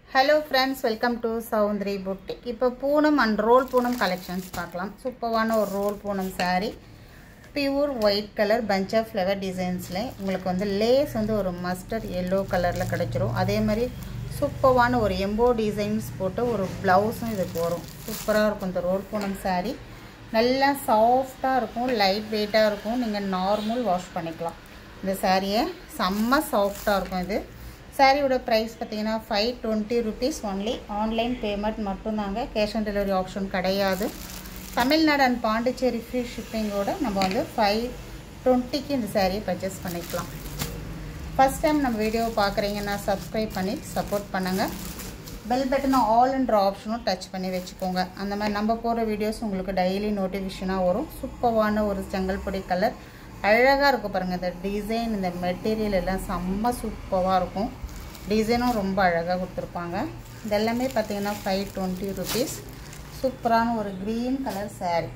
hello friends welcome to Soundari boutique இப்போ Poonam and roll Poonam collections பார்க்கலாம் சூப்பரான ஒரு roll Poonam saree pure white colour bunch of flower டிசைன்ஸில் உங்களுக்கு வந்து லேஸ் வந்து ஒரு மஸ்டர்ட் எல்லோ கலரில் கிடைச்சிரும் அதே மாதிரி சூப்பரான ஒரு எம்போ டிசைன்ஸ் போட்டு ஒரு ப்ளவுஸும் இதுக்கு வரும் சூப்பராக இருக்கும் இந்த ரோல் பூனம் saree நல்லா சாஃப்டாக இருக்கும் லைட் வெயிட்டாக இருக்கும் நீங்கள் நார்மல் வாஷ் பண்ணிக்கலாம் இந்த சாரியை செம்ம சாஃப்டாக இருக்கும் இது சாரியோட ப்ரைஸ் பார்த்தீங்கன்னா five twenty rupees only online payment மட்டும்தாங்க கேஷ் ஆன் டெலிவரி ஆப்ஷன் கிடையாது தமிழ்நாடு அண்ட் பாண்டிச்சேரி ஃப்ரீ ஷிப்பிங்கோட நம்ம வந்து ஃபைவ் டுவெண்ட்டிக்கு இந்த சாரியை பர்ச்சேஸ் பண்ணிக்கலாம் ஃபஸ்ட் டைம் நம்ம வீடியோவை பார்க்குறீங்கன்னா சப்ஸ்கிரைப் பண்ணி சப்போர்ட் பண்ணுங்கள் பெல் பட்டனை ஆல் என்ற ஆப்ஷனும் டச் பண்ணி வச்சுக்கோங்க அந்த மாதிரி நம்ம போகிற வீடியோஸ் உங்களுக்கு டெய்லி நோட்டிஃபிகேஷனாக வரும் சூப்பரான ஒரு செங்கல்பொடி கலர் அழகாக இருக்கும் பாருங்கள் இந்த டிசைன் இந்த மெட்டீரியல் எல்லாம் செம்ம சூப்பராக இருக்கும் டிசைனும் ரொம்ப அழகாக கொடுத்துருப்பாங்க இதெல்லாமே பார்த்தீங்கன்னா ஃபைவ் டுவெண்ட்டி ருபீஸ் சூப்பரான ஒரு க்ரீன் கலர் saree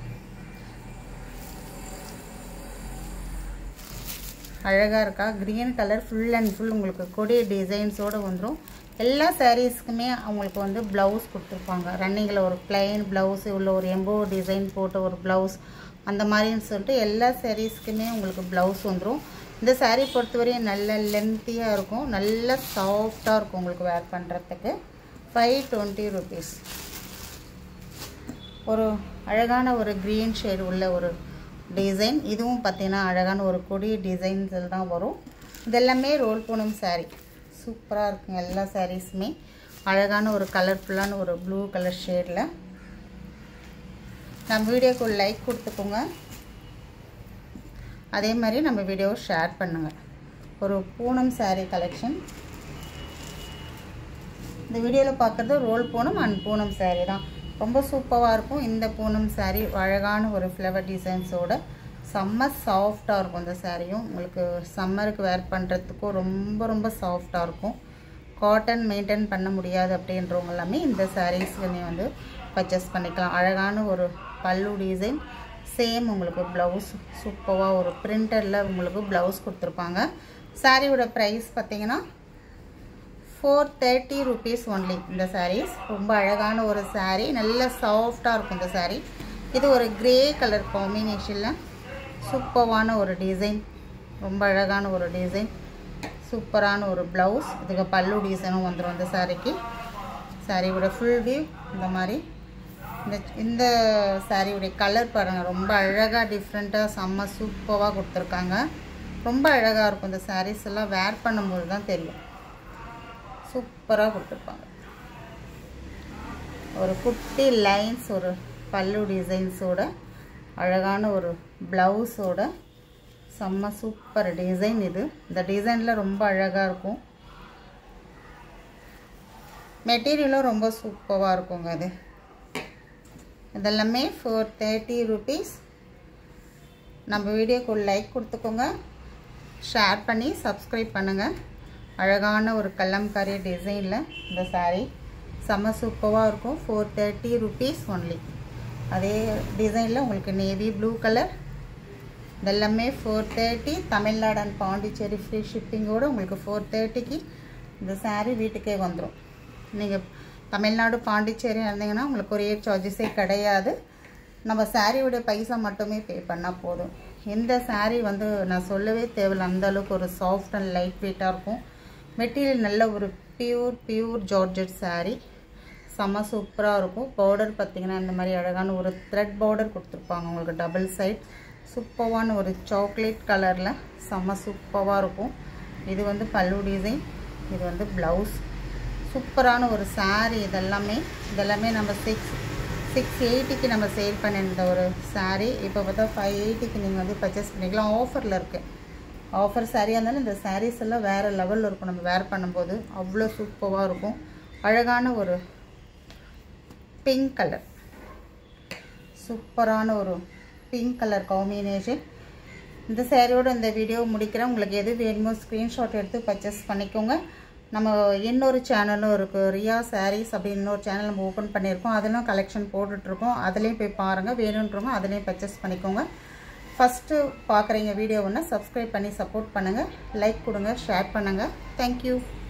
அழகாக இருக்கா green colour full and full உங்களுக்கு கொடி டிசைன்ஸோடு வந்துடும் எல்லா சாரீஸ்க்குமே அவங்களுக்கு வந்து ப்ளவுஸ் கொடுத்துருப்பாங்க ரன்னிங்கில் ஒரு பிளைன் ப்ளவுஸ் உள்ள ஒரு எம்போ டிசைன் போட்ட ஒரு ப்ளவுஸ் அந்த மாதிரின்னு சொல்லிட்டு எல்லா சாரீஸ்க்குமே உங்களுக்கு ப்ளவுஸ் வந்துடும் இந்த சாரீ பொறுத்தவரையும் நல்ல லென்த்தியாக இருக்கும் நல்ல சாஃப்டாக இருக்கும் உங்களுக்கு வேர் பண்ணுறதுக்கு ஃபைவ் டுவெண்ட்டி ருபீஸ் ஒரு அழகான ஒரு க்ரீன் ஷேடு உள்ள ஒரு டிசைன் இதுவும் பார்த்தீங்கன்னா அழகான ஒரு கொடி டிசைன்ஸில் தான் வரும் இதெல்லாமே ரோல் பூனம் saree சூப்பராக இருக்குங்க எல்லா சாரீஸுமே அழகான ஒரு கலர்ஃபுல்லான ஒரு ப்ளூ கலர் ஷேடில் நம்ம வீடியோக்கு ஒரு லைக் கொடுத்துக்கோங்க அதே மாதிரி நம்ம வீடியோவை ஷேர் பண்ணுங்கள் ஒரு பூனம் saree கலெக்ஷன் இந்த வீடியோவில் பார்க்குறது roll Poonam and Poonam saree தான் ரொம்ப சூப்பராக இருக்கும் இந்த பூனம் saree அழகான ஒரு ஃப்ளவர் டிசைன்ஸோட செம்ம சாஃப்டாக இருக்கும் இந்த சாரியும் உங்களுக்கு சம்மருக்கு வேர் பண்ணுறதுக்கும் ரொம்ப ரொம்ப சாஃப்டாக இருக்கும் காட்டன் மெயின்டைன் பண்ண முடியாது அப்படின்றவங்க எல்லாமே இந்த சாரீஸ்க்கு நீ வந்து பர்ச்சேஸ் பண்ணிக்கலாம் அழகான ஒரு பல்லு டிசைன் சேம் உங்களுக்கு ப்ளவுஸ் சூப்பராக ஒரு பிரிண்டரில் உங்களுக்கு ப்ளவுஸ் கொடுத்துருப்பாங்க சாரியோட ப்ரைஸ் பார்த்தீங்கன்னா ஃபோர் தேர்ட்டி ருபீஸ் ஒன்லி இந்த சாரீஸ் ரொம்ப அழகான ஒரு சாரீ நல்ல சாஃப்டாக இருக்கும் இந்த சாரீ இது ஒரு கிரே கலர் காம்பினேஷனில் சூப்பரான ஒரு டிசைன் ரொம்ப அழகான ஒரு டிசைன் சூப்பரான ஒரு ப்ளவுஸ் இதுக்கு பல்லு டிசைனும் வந்துடும் இந்த சாரீக்கு சாரியோட ஃபுல் வியூ இந்த மாதிரி இந்த இந்த சாரியுடைய கலர் பாருங்கள் ரொம்ப அழகாக டிஃப்ரெண்ட்டாக செம்ம சூப்பராக கொடுத்துருக்காங்க ரொம்ப அழகாக இருக்கும் இந்த சாரீஸ் எல்லாம் வேர் பண்ணும்போது தான் தெரியும் சூப்பராக கொடுத்துருப்பாங்க ஒரு குட்டி லைன்ஸ் ஒரு பல்லு டிசைன்ஸோட அழகான ஒரு ப்ளவுஸோட செம்ம சூப்பர் டிசைன் இது இந்த டிசைனில் ரொம்ப அழகாக இருக்கும் மெட்டீரியலும் ரொம்ப சூப்பராக இருக்குங்க அது இதெல்லாமே ஃபோர் தேர்ட்டி ருபீஸ் நம்ம வீடியோக்கு ஒரு லைக் கொடுத்துக்கோங்க ஷேர் பண்ணி சப்ஸ்கிரைப் பண்ணுங்கள் அழகான ஒரு கல்லம்காரி டிசைனில் இந்த சாரீ செம்ம சூப்பராக இருக்கும் ஃபோர் தேர்ட்டி ருபீஸ் ஒன்லி அதே டிசைனில் உங்களுக்கு நேவி ப்ளூ கலர் இதெல்லாமே four thirty Tamil Nadu and Pondicherry free ஷிப்பிங்கோடு உங்களுக்கு ஃபோர் தேர்ட்டிக்கு இந்த சாரீ வீட்டுக்கே வந்துடும் நீங்கள் தமிழ்நாடு பாண்டிச்சேரி இருந்தீங்கன்னா உங்களுக்கு கொரியர் சார்ஜஸே கிடையாது நம்ம சாரியோட பைசா மட்டுமே பே பண்ணால் போதும் இந்த சாரீ வந்து நான் சொல்லவே தேவையில்ல அந்தளவுக்கு ஒரு சாஃப்ட் அண்ட் லைட் வெயிட்டாக இருக்கும் மெட்டீரியல் நல்ல ஒரு பியூர் பியூர் ஜார்ஜெட் சாரீ செம்ம சூப்பராக இருக்கும் பார்டர் பார்த்திங்கன்னா இந்த மாதிரி அழகான ஒரு த்ரெட் பார்டர் கொடுத்துருப்பாங்க உங்களுக்கு டபுள் சைட் சூப்பரான ஒரு சாக்லேட் கலரில் செம்ம சூப்பராக இருக்கும் இது வந்து பல்லு டிசைன் இது வந்து ப்ளவுஸ் சூப்பரான ஒரு சாரீ இதெல்லாமே இதெல்லாமே நம்ம சிக்ஸ் சிக்ஸ் எயிட்டிக்கு நம்ம சேல் பண்ணியிருந்த ஒரு சாரீ இப்போ பார்த்தா ஃபைவ் எயிட்டிக்கு நீங்கள் வந்து பர்ச்சேஸ் பண்ணிக்கலாம் ஆஃபரில் இருக்குது ஆஃபர் சாரியாக இருந்தாலும் இந்த சாரீஸ் எல்லாம் வேறு லெவலில் இருக்கும் நம்ம வேர் பண்ணும்போது அவ்வளோ சூப்பராக இருக்கும் அழகான ஒரு பிங்க் கலர் சூப்பரான ஒரு பிங்க் கலர் காம்பினேஷன் இந்த சேரீயோட இந்த வீடியோ முடிக்கிறேன் உங்களுக்கு எது வேணுமோ ஸ்க்ரீன்ஷாட் எடுத்து பர்ச்சேஸ் பண்ணிக்கோங்க நம்ம இன்னொரு சேனலும் இருக்குது ரியா சாரீஸ் அப்படின்னு இன்னொரு சேனல் நம்ம ஓப்பன் பண்ணியிருக்கோம் அதெல்லாம் கலெக்ஷன் போட்டுட்ருக்கோம் அதுலேயும் போய் பாருங்கள் வேணுன்றவங்க அதுலேயும் பர்ச்சேஸ் பண்ணிக்கோங்க ஃபஸ்ட்டு பார்க்குறீங்க வீடியோவுன்னா சப்ஸ்கிரைப் பண்ணி சப்போர்ட் பண்ணுங்கள் லைக் கொடுங்க ஷேர் பண்ணுங்கள் தேங்க்யூ